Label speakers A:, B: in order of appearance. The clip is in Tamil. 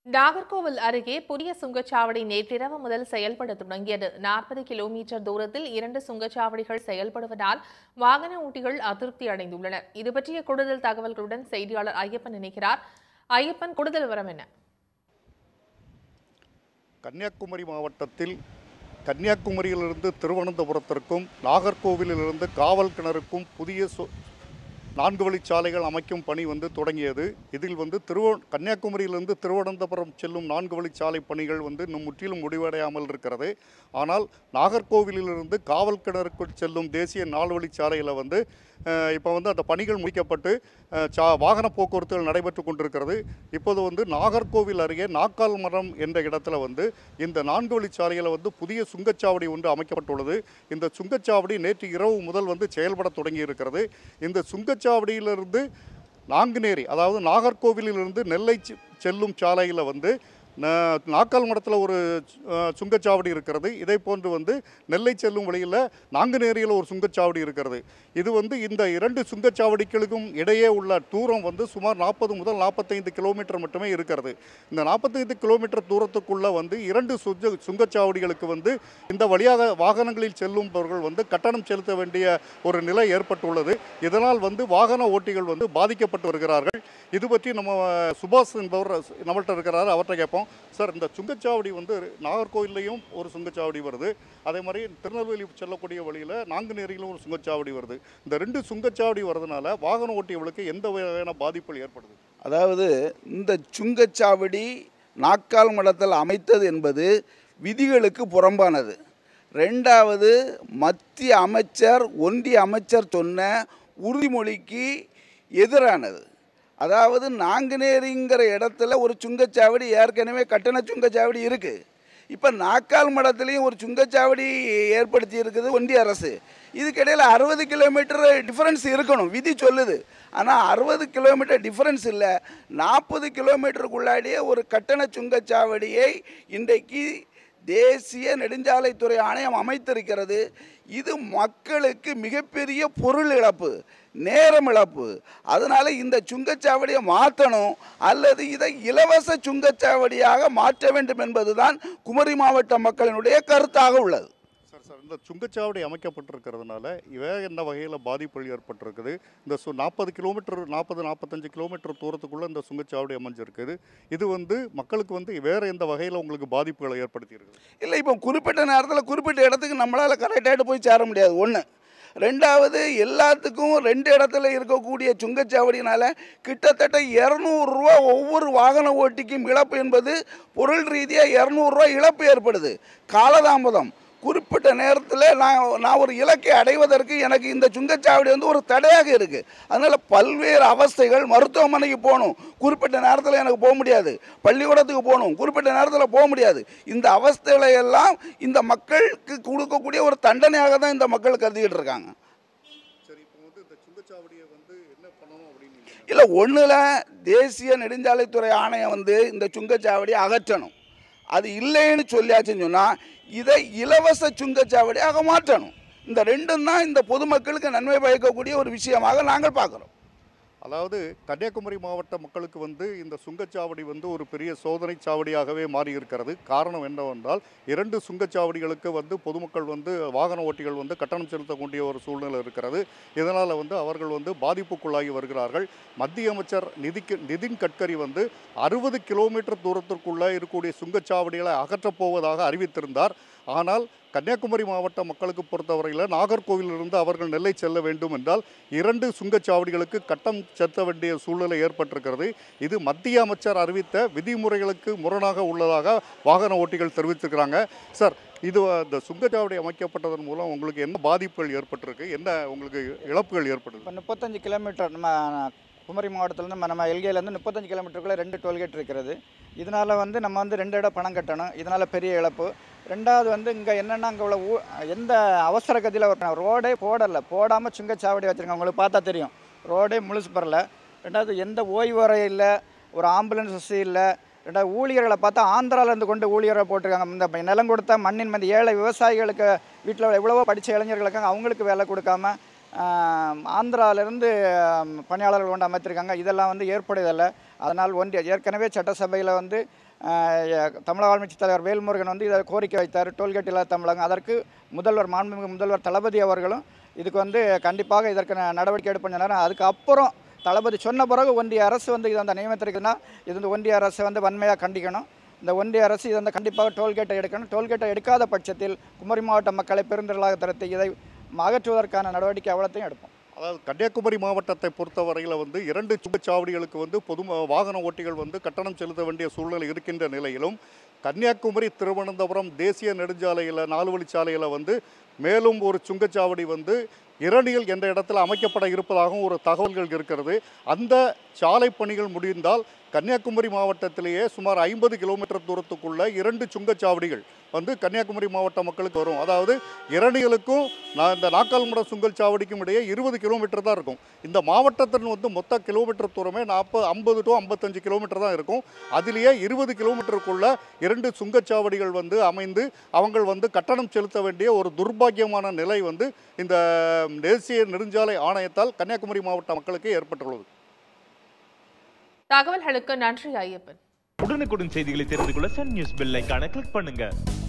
A: நாகர்கோவில் அருகே புதிய சுங்கச்சாவடி நேற்றிரவு முதல் செயல்பட தொடங்கியது நாற்பது கிலோமீட்டர் தூரத்தில் இரண்டு சுங்கச்சாவடிகள் செயல்படுவதால் வாகன ஓட்டிகள் அதிருப்தி அடைந்துள்ளனர் இது பற்றிய கூடுதல் தகவல்களுடன் செய்தியாளர் ஐயப்பன் இணைக்கிறார் ஐயப்பன் கூடுதல் விவரம் என்ன
B: கன்னியாகுமரி மாவட்டத்தில் கன்னியாகுமரியிலிருந்து திருவனந்தபுரத்திற்கும் நாகர்கோவிலிருந்து காவல் கிணறுக்கும் புதிய சு- நான்கு வழிச்சாலைகள் அமைக்கும் பணி வந்து தொடங்கியது இதில் வந்து திருவ கன்னியாகுமரியிலிருந்து திருவனந்தபுரம் செல்லும் நான்கு வழிச்சாலை பணிகள் வந்து இன்னும் முற்றிலும் முடிவடையாமல் இருக்கிறது ஆனால் நாகர்கோவிலிருந்து காவல் கிணறுக்குள் செல்லும் தேசிய நாலு வழிச்சாலையில் வந்து இப்போ வந்து அந்த பணிகள் முடிக்கப்பட்டு அஹ், சா வாகன போக்குவரத்துகள் நடைபெற்று கொண்டிருக்கிறது இப்போது வந்து நாகர்கோவில் அருகே நாக்கால் மரம் என்ற இடத்துல வந்து இந்த நான்கு வழிச்சாலையில் வந்து புதிய சுங்கச்சாவடி ஒன்று அமைக்கப்பட்டுள்ளது இந்த சுங்கச்சாவடி நேற்று இரவு முதல் வந்து செயல்பட தொடங்கி இருக்கிறது இந்த சுங்கச்சாவடியிலிருந்து நாங்குநேரி அதாவது நாகர்கோவிலிலிருந்து நெல்லை செ- செல்லும் சாலையில் வந்து நா- நாக்கால் மடத்தில் ஒரு அஹ், சுங்கச்சாவடி இருக்கிறது இதே போன்று வந்து நெல்லை செல்லும் வழியில் நாங்குநேரியில் ஒரு சுங்கச்சாவடி இருக்கிறது இது வந்து இந்த இரண்டு சுங்கச்சாவடிகளுக்கும் இடையே உள்ள தூரம் வந்து சுமார் நாற்பது முதல் நாற்பத்தைந்து கிலோமீட்டர் மட்டுமே இருக்கிறது இந்த நாற்பத்தைந்து கிலோமீட்டர் தூரத்துக்குள்ள வந்து இரண்டு சுங்க சுங்கச்சாவடிகளுக்கு வந்து இந்த வழியாக வாகனங்களில் செல்லும்பவர்கள் வந்து கட்டணம் செலுத்த வேண்டிய ஒரு நிலை ஏற்பட்டுள்ளது இதனால் வந்து வாகன ஓட்டிகள் வந்து பாதிக்கப்பட்டு வருகிறார்கள் இது பற்றி நம்ம சுபாஷ் என்பவர் நம்மள்ட்ட இருக்கிறாரு அவர்கிட்ட கேட்போம் சார் இந்த சுங்கச்சாவடி வந்து நாகர்கோவில்லையும் ஒரு சுங்கச்சாவடி வருது அதே மாதிரி திருநெல்வேலி செல்லக்கூடிய வழியில் நாங்குநேரியிலும் ஒரு சுங்கச்சாவடி வருது இந்த ரெண்டு சுங்கச்சாவடி வரதுனால வாகன ஓட்டியவர்களுக்கு எந்த வகையான பாதிப்புகள் ஏற்படுது
C: அதாவது இந்த சுங்கச்சாவடி நாக்கால் மடத்தில் அமைத்தது என்பது விதிகளுக்கு புறம்பானது ரெண்டாவது மத்திய அமைச்சர் ஒன்றிய அமைச்சர் சொன்ன உறுதிமொழிக்கு எதிரானது அதாவது நாங்குநேரிங்கிற இடத்துல ஒரு சுங்கச்சாவடி ஏற்கனவே கட்டண சுங்கச்சாவடி இருக்குது இப்போ நாக்கால் மடத்துலேயும் ஒரு சுங்கச்சாவடி ஏற்படுத்தி இருக்குது ஒன்றிய அரசு இதுக்கிடையில் அறுபது கிலோமீட்டர் டிஃப்ரென்ஸ் இருக்கணும் விதி சொல்லுது ஆனால் அறுபது கிலோமீட்டர் டிஃப்ரென்ஸ் இல்லை நாற்பது கிலோமீட்டருக்குள்ளாடியே ஒரு கட்டண சுங்கச்சாவடியை இன்றைக்கு தேசிய நெடுஞ்சாலைத்துறை ஆணையம் அமைத்திருக்கிறது இது மக்களுக்கு மிகப்பெரிய பொருள் இழப்பு நேரம் இழப்பு அதனால இந்த சுங்கச்சாவடியை மாற்றணும் அல்லது இதை இலவச சுங்கச்சாவடியாக மாற்ற வேண்டும் என்பதுதான் குமரி மாவட்ட மக்களினுடைய கருத்தாக உள்ளது
B: சார் சார் இந்த சுங்கச்சாவடி அமைக்கப்பட்டிருக்கிறதுனால வேற என்ன வகையில் பாதிப்புகள் ஏற்பட்டிருக்குது இந்த சு நாற்பது கிலோமீட்டர் நாற்பது நாற்பத்தஞ்சு கிலோமீட்டர் தூரத்துக்குள்ளே இந்த சுங்கச்சாவடி அமைஞ்சிருக்குது இது வந்து மக்களுக்கு வந்து வேற எந்த வகையில் உங்களுக்கு பாதிப்புகளை ஏற்படுத்தி இருக்குது
C: இல்லை இப்போ குறிப்பிட்ட நேரத்தில் குறிப்பிட்ட இடத்துக்கு நம்மளால் கரெக்டாகிட்டு போய் சேர முடியாது ஒன்று ரெண்டாவது எல்லாத்துக்கும் ரெண்டு இடத்துல இருக்கக்கூடிய சுங்கச்சாவடினால கிட்டத்தட்ட இரநூறுவா ஒவ்வொரு வாகன ஓட்டிக்கும் இழப்பு என்பது பொருள் ரீதியாக இரநூறுவா இழப்பு ஏற்படுது காலதாமதம் குறிப்பிட்ட நேரத்தில் நான் நான் ஒரு இலக்கை அடைவதற்கு எனக்கு இந்த சுங்கச்சாவடி வந்து ஒரு தடையாக இருக்குது அதனால் பல்வேறு அவஸ்தைகள் மருத்துவமனைக்கு போகணும் குறிப்பிட்ட நேரத்தில் எனக்கு போக முடியாது பள்ளிக்கூடத்துக்கு போகணும் குறிப்பிட்ட நேரத்தில் போக முடியாது இந்த அவஸ்தைகளை எல்லாம் இந்த மக்களுக்கு கொடுக்கக்கூடிய ஒரு தண்டனையாக தான் இந்த மக்கள் கருதிக்கிட்டு இருக்காங்க
B: சரி இப்போ வந்து இந்த சுங்கச்சாவடியை வந்து என்ன பண்ணணும் அப்படின்னு நீங்க
C: இல்லை ஒன்றில் தேசிய நெடுஞ்சாலைத்துறை ஆணையம் வந்து இந்த சுங்கச்சாவடியை அகற்றணும் அது இல்லைன்னு சொல்லியாச்சுன்னு சொன்னால் இதை இலவச சுங்கச்சாவடியாக மாற்றணும் இந்த ரெண்டும் தான் இந்த பொதுமக்களுக்கு நன்மை பயக்கக்கூடிய ஒரு விஷயமாக நாங்கள் பார்க்குறோம்
B: அதாவது கன்னியாகுமரி மாவட்ட மக்களுக்கு வந்து இந்த சுங்கச்சாவடி வந்து ஒரு பெரிய சோதனை சாவடியாகவே மாறி இருக்கிறது காரணம் என்னவென்றால் இரண்டு சுங்கச்சாவடிகளுக்கு வந்து பொதுமக்கள் வந்து வாகன ஓட்டிகள் வந்து கட்டணம் செலுத்தக்கூடிய ஒரு சூழ்நிலை இருக்கிறது இதனால் வந்து அவர்கள் வந்து பாதிப்புக்குள்ளாகி வருகிறார்கள் மத்திய அமைச்சர் நிதிக்கு நிதின் கட்கரி வந்து அறுபது கிலோமீட்டர் தூரத்திற்குள்ளே இருக்கக்கூடிய சுங்கச்சாவடிகளை அகற்றப் போவதாக அறிவித்திருந்தார் ஆனால் கன்னியாகுமரி மாவட்ட மக்களுக்கு பொறுத்தவரையில் நாகர்கோவிலிருந்து அவர்கள் நெல்லை செல்ல வேண்டும் என்றால் இரண்டு சுங்கச்சாவடிகளுக்கு கட்டம் செலுத்த வேண்டிய சூழ்நிலை ஏற்பட்டிருக்கிறது இது மத்திய அமைச்சர் அறிவித்த விதிமுறைகளுக்கு முரணாக உள்ளதாக வாகன ஓட்டிகள் தெரிவித்திருக்கிறாங்க சார் இது இந்த சுங்கச்சாவடி அமைக்கப்பட்டதன் மூலம் உங்களுக்கு என்ன பாதிப்புகள் ஏற்பட்டிருக்கு என்ன உங்களுக்கு இழப்புகள் ஏற்படுது
D: இப்போ முப்பத்தஞ்சு கிலோமீட்டர் நம்ம குமரி மாவட்டத்துலேருந்து நம்ம நம்ம எல்கையிலேருந்து முப்பத்தஞ்சு கிலோமீட்டருக்குள்ளே ரெண்டு டோல்கேட் இருக்கிறது இதனால் வந்து நம்ம வந்து ரெண்டு இடம் பணம் கட்டணும் இதனால் பெரிய இழப்பு ரெண்டாவது வந்து இங்கே என்னென்னா அங்கே உள்ள ஊ எந்த அவசர கதியில் ஒரு ரோடே போடலை போடாமல் சுங்கச்சாவடி வச்சுருக்காங்க உங்களுக்கு பார்த்தா தெரியும் ரோடே முழுசு பரல ரெண்டாவது எந்த ஓய்வு வரை இல்லை ஒரு ஆம்புலன்ஸ் வசதி இல்லை ரெண்டாவது ஊழியர்களை பார்த்தா ஆந்திராவிலேருந்து கொண்டு ஊழியரை போட்டிருக்காங்க இந்த நிலம் கொடுத்த மண்ணின் மந்த ஏழை விவசாயிகளுக்கு வீட்டில் எவ்வளவோ படித்த இளைஞர்கள் இருக்காங்க அவங்களுக்கு வேலை கொடுக்காம ஆம், ஆந்திராவிலேருந்து ஆம், பணியாளர்கள் கொண்டு அமைத்திருக்காங்க இதெல்லாம் வந்து ஏற்புடையதல்ல அதனால் ஒன்றிய ஏற்கனவே சட்டசபையில் வந்து அஹ், தமிழக ஆளுமைச் தலைவர் வேல்முருகன் வந்து இதை கோரிக்கை வைத்தார் டோல்கேட் இல்லாத தமிழகம் அதற்கு முதல்வர் மாண்புமிகு முதல்வர் தளபதி அவர்களும் இதுக்கு வந்து கண்டிப்பாக இதற்கு ந- நடவடிக்கை எடுப்பேன் சொன்னார் அதுக்கு அப்புறம் தளபதி சொன்ன பிறகு ஒன்றிய அரசு வந்து இது அந்த நியமித்திருக்குன்னா இது வந்து ஒன்றிய அரசை வந்து வன்மையாக கண்டிக்கணும் இந்த ஒன்றிய அரசு இது வந்து கண்டிப்பாக டோல்கேட்டை எடுக்கணும் டோல்கேட்டை எடுக்காத பட்சத்தில் குமரி மாவட்ட மக்களை பெருந்திரளாக திரட்டி இதை அகற்றுவதற்கான நடவடிக்கை அவ்வளோத்தையும் எடுப்போம்
B: அதாவது கன்னியாகுமரி மாவட்டத்தை பொறுத்தவரையில் வந்து இரண்டு சுங்கச்சாவடிகளுக்கு வந்து பொது வாகன ஓட்டிகள் வந்து கட்டணம் செலுத்த வேண்டிய சூழ்நிலை இருக்கின்ற நிலையிலும் கன்னியாகுமரி திருவனந்தபுரம் தேசிய நெடுஞ்சாலையில் நாலு வழிச்சாலையில் வந்து மேலும் ஒரு சுங்கச்சாவடி வந்து இரணியல் என்ற இடத்துல அமைக்கப்பட இருப்பதாகவும் ஒரு தகவல்கள் இருக்கிறது அந்த சாலை பணிகள் முடிந்தால் கன்னியாகுமரி மாவட்டத்திலேயே சுமார் ஐம்பது கிலோமீட்டர் தூரத்துக்குள்ள இரண்டு சுங்கச்சாவடிகள் வந்து கன்னியாகுமரி மாவட்ட மக்களுக்கு வரும் அதாவது இரணியலுக்கும் நான் இந்த நாக்கால்மட சுங்கச்சாவடிக்கும் இடையே இருபது கிலோமீட்டர் தான் இருக்கும் இந்த மாவட்டத்தின் வந்து மொத்த கிலோமீட்டர் தூரமே நாற்பது ஐம்பது டு ஐம்பத்தஞ்சு கிலோமீட்டர் தான் இருக்கும் அதிலேயே இருபது கிலோமீட்டருக்குள்ள இரண்டு சுங்கச்சாவடிகள் வந்து அமைந்து அவங்க வந்து கட்டணம் செலுத்த வேண்டிய ஒரு துர்பாக்கியமான நிலை வந்து இந்த தேசிய நெடுஞ்சாலை ஆணையத்தால் கன்னியாகுமரி மாவட்ட மக்களுக்கு ஏற்பட்டுள்ளது
A: தகவல்களுக்கு நன்றி ஐயப்பன்
E: உடனுக்குடன் செய்திகளை தெரிந்து கொள்ள சன் நியூஸ் பெல் ஐகானை கிளிக் பண்ணுங்க